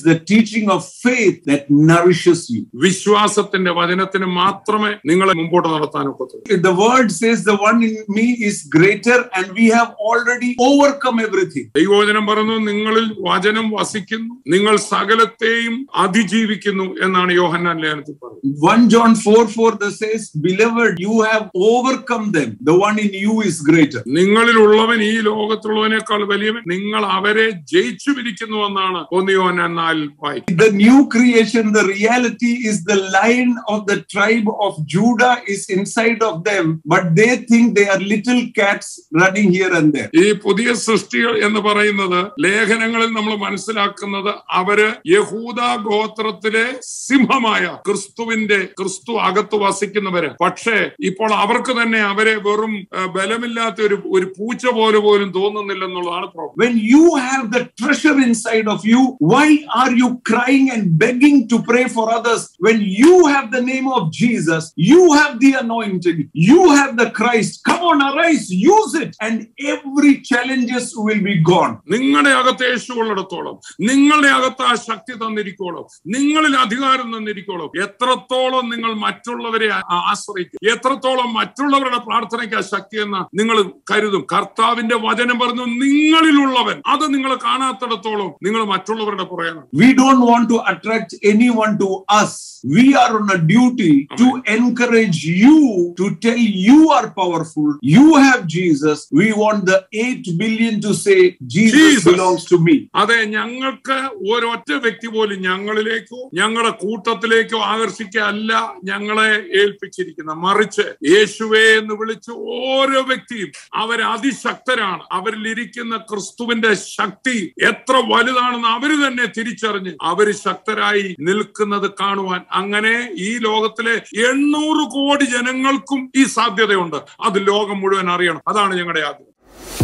the teaching of faith that nourishes you. വിശ്വാസത്തിന്റെ വചനത്തിന് മാത്രമേ നിങ്ങളെ മുമ്പോട്ട് നടത്താൻ ഒക്കത്തുള്ളൂ The word says, The one in me is greater, and we have already overcome everything. ദൈവവചനം പറയുന്നു നിങ്ങളിൽ വചനം വസിക്കുന്നു നിങ്ങൾ സകലത്തെയും അതിജീവിക്കുന്നു എന്നാണ് യോഹന്നാൻ ലേഖനത്തിൽ പറയുന്നത് 1 John 4 4 that says, Beloved, you have overcome them. The one in you is greater. നിങ്ങളിലുള്ളവൻ ഈ ലോകത്തുള്ളവനേക്കാൾ വലിയവൻ നിങ്ങൾ അവരെ ജയിച്ചു പിരിക്കുന്നു എന്നാണ് ഒന്ന് യോഹന്നാൻ നാലിൽ വായിക്കും The new creation, the reality is the lion of the tribe of Judah is inside of them, but they think they are little cats running here and there. ഈ പുതിയ സൃഷ്ടികൾ എന്ന് പറയുന്നത് ലേഖനങ്ങളിൽ നമ്മൾ മനസ്സിലാക്കുന്നത് അവര് യഹൂദ ഗോത്രത്തിലെ സിംഹമായ ക്രിസ്തുവിന്റെ ക്രിസ്തു അകത്ത് വസിക്കുന്നവര് പക്ഷേ ഇപ്പോൾ അവർക്ക് തന്നെ അവരെ വെറും ആ, ബലമില്ലാത്ത ഒരു ഒരു പൂച്ച പോലെ പോലും തോന്നുന്നില്ലെന്നുള്ളതാണ് problem When you have the treasure inside of you, why are you crying and begging to pray for others? When you have the name of Jesus, you have the anointing, you have the Christ. Come on, arise, use it, and every challenges will be gone. നിങ്ങളുടെ അകത്ത് യേശു ഉള്ളിടത്തോളം നിങ്ങളുടെ അകത്ത് ആ ശക്തി തന്നിരിക്കോളും നിങ്ങളിൽ അധികാരം തന്നിരിക്കോളും എത്രത്തോളം നിങ്ങൾ മറ്റുള്ളവരെ ആ- ആ- ആശ്രയിക്കും എത്രത്തോളം മറ്റുള്ളവരുടെ പ്രാർത്ഥനയ്ക്ക് ആ ശക്തി എന്ന് നിങ്ങൾ കരുതും കർത്താവിന്റെ വചനം പറഞ്ഞു നിങ്ങളിലുള്ളവൻ അത് നിങ്ങൾ കാണാത്തിടത്തോളം നിങ്ങൾ മറ്റുള്ളവരുടെ പുറകെ നടക്കും. We don't want to attract anyone to us. We are on a duty to encourage you to tell you are powerful. You have Jesus. We want the 8 billion to say, Jesus, Jesus. belongs to me. അതെ ഞങ്ങൾക്ക് ഒരൊറ്റ വ്യക്തി പോലും ഞങ്ങളിലേക്കോ ഞങ്ങളുടെ കൂട്ടത്തിലേക്കോ ആകർഷിക്കല്ല ഞങ്ങളെ ഏൽപ്പിച്ചിരിക്കുന്ന മറിച്ച് യേശുവേ എന്ന് വിളിച്ച് ഓരോ വ്യക്തിയും അവർ അതിശക്തരാണ് അവരിൽ ഇരിക്കുന്ന ക്രിസ്തുവിന്റെ ശക്തി എത്ര വലുതാണെന്ന് അവര് തന്നെ തിരിച്ചറിഞ്ഞ് അവര് ശക്തരായി നിൽക്കുന്നത് കാണുവാൻ അങ്ങനെ ഈ ലോകത്തിലെ എണ്ണൂറ് കോടി ജനങ്ങൾക്കും ഈ സാധ്യതയുണ്ട് അത് ലോകം മുഴുവൻ അറിയണം അതാണ് ഞങ്ങളുടെ ആഗ്രഹം